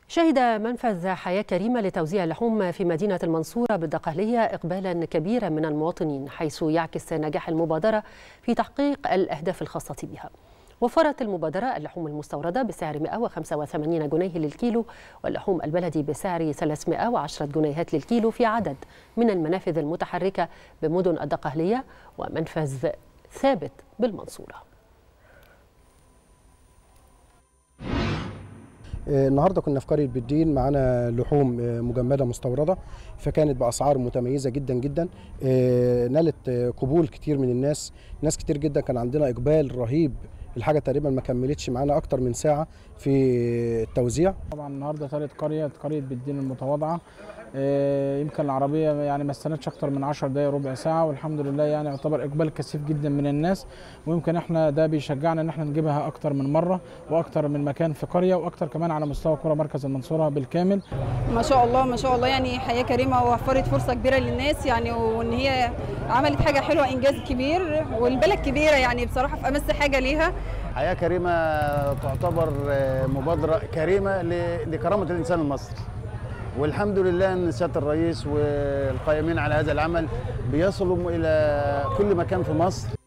شهد منفذ حياة كريمة لتوزيع اللحوم في مدينة المنصورة بالدقهلية إقبالا كبيرا من المواطنين حيث يعكس نجاح المبادرة في تحقيق الأهداف الخاصة بها وفرت المبادرة اللحوم المستوردة بسعر 185 جنيه للكيلو واللحوم البلدي بسعر 310 جنيهات للكيلو في عدد من المنافذ المتحركة بمدن الدقهلية ومنفذ ثابت بالمنصوره النهارده كنا في قريه بالدين معانا لحوم مجمده مستورده فكانت باسعار متميزه جدا جدا نالت قبول كتير من الناس ناس كتير جدا كان عندنا اقبال رهيب الحاجه تقريبا ما كملتش معانا اكتر من ساعه في التوزيع طبعا النهارده ثالث قريه قريه بالدين المتواضعه يمكن العربيه يعني ما استنتش اكتر من 10 دقائق ربع ساعه والحمد لله يعني يعتبر اقبال كثيف جدا من الناس ويمكن احنا ده بيشجعنا ان احنا نجيبها اكتر من مره واكتر من مكان في قريه واكتر كمان على مستوى قرى مركز المنصوره بالكامل ما شاء الله ما شاء الله يعني حياه كريمه وفرت فرصه كبيره للناس يعني وان هي عملت حاجه حلوه انجاز كبير والبلد كبيره يعني بصراحه في امس حاجه ليها حياه كريمه تعتبر مبادره كريمه لكرامه الانسان المصري والحمد لله ان سياده الرئيس والقائمين على هذا العمل بيصلوا الى كل مكان في مصر